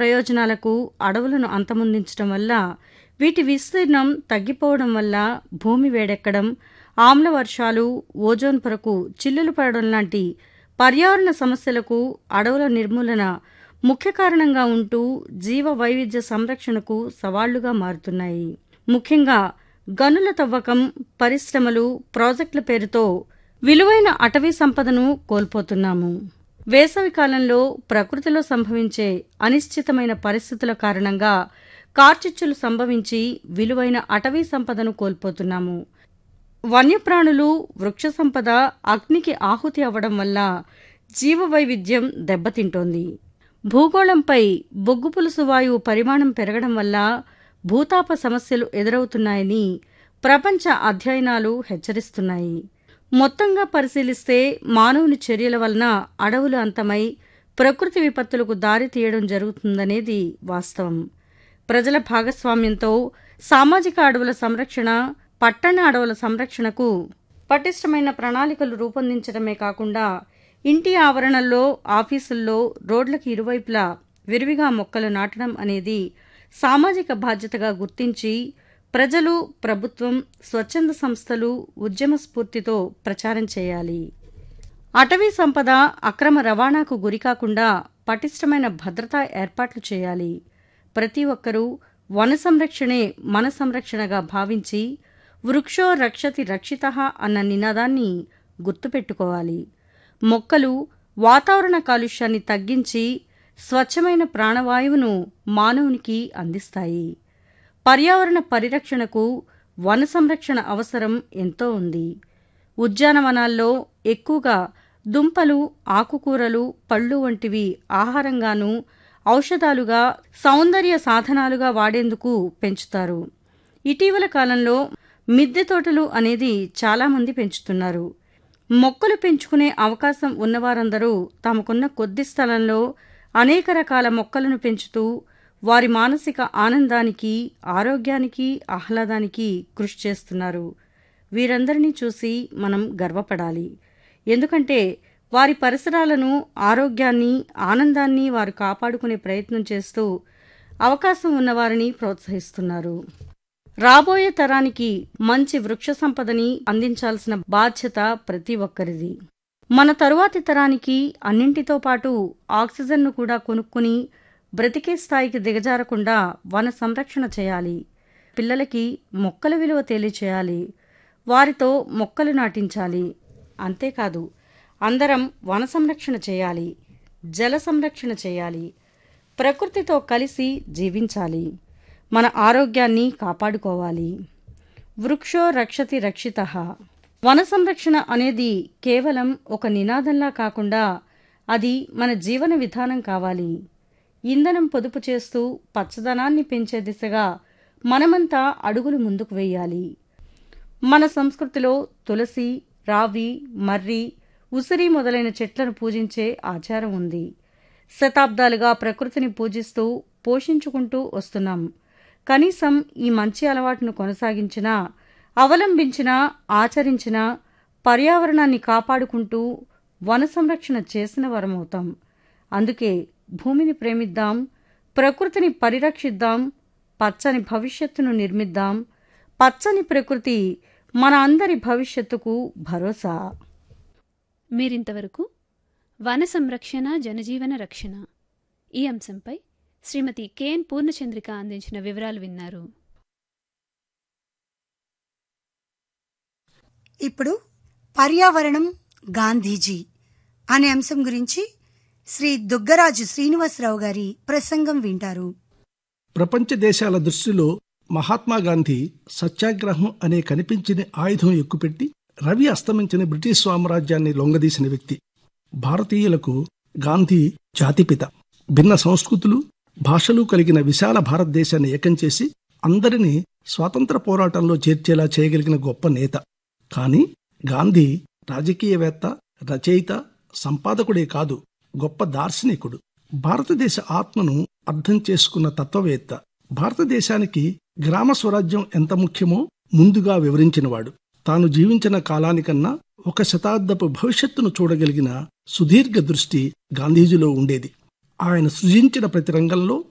ప్రయోజనాలకు అడవులను అంతమొందించడం వల్ల వీటి విస్తీర్ణం తగ్గిపోవడం వల్ల భూమి వేడెక్కడం ఆమ్ల వర్షాలు ఓజోన్ పొరకు చిల్లులు పడడం లాంటి పర్యావరణ సమస్యలకు అడవుల నిర్మూలన ముఖ్య కారణంగా ఉంటూ జీవ వైవిధ్య సంరక్షణకు సవాళ్లుగా మారుతున్నాయి ముఖ్యంగా గనుల తవ్వకం పరిశ్రమలు ప్రాజెక్టుల పేరుతో విలువైన అటవీ సంపదను కోల్పోతున్నాము వేసవి కాలంలో ప్రకృతిలో సంభవించే అనిశ్చితమైన పరిస్థితుల కారణంగా కార్చిచ్చులు సంభవించి విలువైన అటవీ సంపదను కోల్పోతున్నాము వన్యప్రాణులు వృక్ష సంపద అగ్నికి ఆహుతి అవ్వడం వల్ల జీవ వైవిధ్యం దెబ్బతింటోంది భూగోళంపై బొగ్గు పులుసు వాయువు పరిమాణం పెరగడం వల్ల భూతాప సమస్యలు ఎదురవుతున్నాయని ప్రపంచ అధ్యయనాలు హెచ్చరిస్తున్నాయి మొత్తంగా పరిశీలిస్తే మానవుని చర్యల వలన అడవులు అంతమై ప్రకృతి విపత్తులకు దారి తీయడం జరుగుతుందనేది వాస్తవం ప్రజల భాగస్వామ్యంతో సామాజిక అడవుల సంరక్షణ పట్టణ అడవుల సంరక్షణకు పటిష్టమైన ప్రణాళికలు రూపొందించడమే కాకుండా ఇంటి ఆవరణల్లో ఆఫీసుల్లో రోడ్లకు ఇరువైపులా విరివిగా మొక్కలు నాటడం అనేది సామాజిక బాధ్యతగా గుర్తించి ప్రజలు ప్రభుత్వం స్వచ్ఛంద సంస్థలు ఉద్యమ స్ఫూర్తితో ప్రచారం చేయాలి అటవీ సంపద అక్రమ రవాణాకు గురికాకుండా పటిష్టమైన భద్రతా ఏర్పాట్లు చేయాలి ప్రతి ఒక్కరూ వన సంరక్షణే మన సంరక్షణగా భావించి వృక్షో రక్షతి రక్షిత అన్న నినాదాన్ని గుర్తుపెట్టుకోవాలి మొక్కలు వాతావరణ కాలుష్యాన్ని తగ్గించి స్వచ్ఛమైన ప్రాణవాయువును మానవునికి అందిస్తాయి పర్యావరణ పరిరక్షణకు వన సంరక్షణ అవసరం ఎంతో ఉంది ఉద్యానవనాల్లో ఎక్కువగా దుంపలు ఆకుకూరలు పళ్ళు వంటివి ఆహారంగాను ఔషధాలుగా సౌందర్య సాధనాలుగా వాడేందుకు పెంచుతారు ఇటీవల కాలంలో మిద్దె తోటలు అనేది చాలామంది పెంచుతున్నారు మొక్కలు పెంచుకునే అవకాశం ఉన్నవారందరూ తమకున్న కొద్ది స్థలంలో అనేక రకాల మొక్కలను పెంచుతూ వారి మానసిక ఆనందానికి ఆరోగ్యానికి ఆహ్లాదానికి కృషి చేస్తున్నారు వీరందరినీ చూసి మనం గర్వపడాలి ఎందుకంటే వారి పరిసరాలను ఆరోగ్యాన్ని ఆనందాన్ని వారు కాపాడుకునే ప్రయత్నం చేస్తూ అవకాశం ఉన్నవారిని ప్రోత్సహిస్తున్నారు రాబోయే తరానికి మంచి వృక్ష సంపదని అందించాల్సిన బాధ్యత ప్రతి ఒక్కరిది మన తరువాతి తరానికి అన్నింటితో పాటు ఆక్సిజన్ను కూడా కొనుక్కుని బ్రతికే స్థాయికి దిగజారకుండా వన సంరక్షణ చేయాలి పిల్లలకి మొక్కల విలువ తెలియచేయాలి వారితో మొక్కలు నాటించాలి అంతేకాదు అందరం వన సంరక్షణ చేయాలి జల సంరక్షణ చేయాలి ప్రకృతితో కలిసి జీవించాలి మన ఆరోగ్యాన్ని కాపాడుకోవాలి వృక్షో రక్షతి రక్షిత వన సంరక్షణ అనేది కేవలం ఒక నినాదంలా కాకుండా అది మన జీవన విధానం కావాలి ఇంధనం పొదుపు చేస్తూ పచ్చదనాన్ని పెంచే దిశగా మనమంతా అడుగులు ముందుకు వేయాలి మన సంస్కృతిలో తులసి రావి మర్రి ఉసిరి మొదలైన చెట్లను పూజించే ఆచారం ఉంది శతాబ్దాలుగా ప్రకృతిని పూజిస్తూ పోషించుకుంటూ వస్తున్నాం కనీసం ఈ మంచి అలవాటును కొనసాగించినా అవలంబించినా ఆచరించినా పర్యావరణాన్ని కాపాడుకుంటూ వన సంరక్షణ చేసిన వరమవుతాం అందుకే భూమిని ప్రేమిద్దాం ప్రకృతిని పరిరక్షిద్దాం పచ్చని భవిష్యత్తును నిర్మిద్దాం పచ్చని ప్రకృతి మన అందరి భవిష్యత్తుకు భరోసా మీరింతవరకు వన సంరక్షణ జనజీవన రక్షణ ఈ అంశంపై శ్రీమతి కెఎన్ పూర్ణచంద్రిక అందించిన వివరాలు విన్నారు ఇప్పుడు పర్యావరణం గాంధీజీ అనే అంశం గురించి శ్రీ దుగ్గరాజు శ్రీనివాసరావు గారి ప్రసంగం వింటారు ప్రపంచ దేశాల దృష్టిలో మహాత్మా గాంధీ సత్యాగ్రహం అనే కనిపించని ఆయుధం ఎక్కుపెట్టి రవి అస్తమించిన బ్రిటిష్ సామ్రాజ్యాన్ని లొంగదీసిన వ్యక్తి భారతీయులకు గాంధీ జాతిపిత భిన్న సంస్కృతులు భాషలు కలిగిన విశాల భారతదేశాన్ని ఏకం చేసి అందరినీ స్వాతంత్ర పోరాటంలో చేర్చేలా చేయగలిగిన గొప్ప నేత కాని గాంధీ రాజకీయవేత్త రచయిత సంపాదకుడే కాదు గొప్ప దార్శనికుడు భారతదేశ ఆత్మను అర్థం చేసుకున్న తత్వవేత్త భారతదేశానికి గ్రామ స్వరాజ్యం ఎంత ముఖ్యమో ముందుగా వివరించినవాడు తాను జీవించిన కాలానికన్నా ఒక శతాబ్దపు భవిష్యత్తును చూడగలిగిన సుదీర్ఘ దృష్టి గాంధీజీలో ఉండేది ఆయన సృజించిన ప్రతి రంగంలో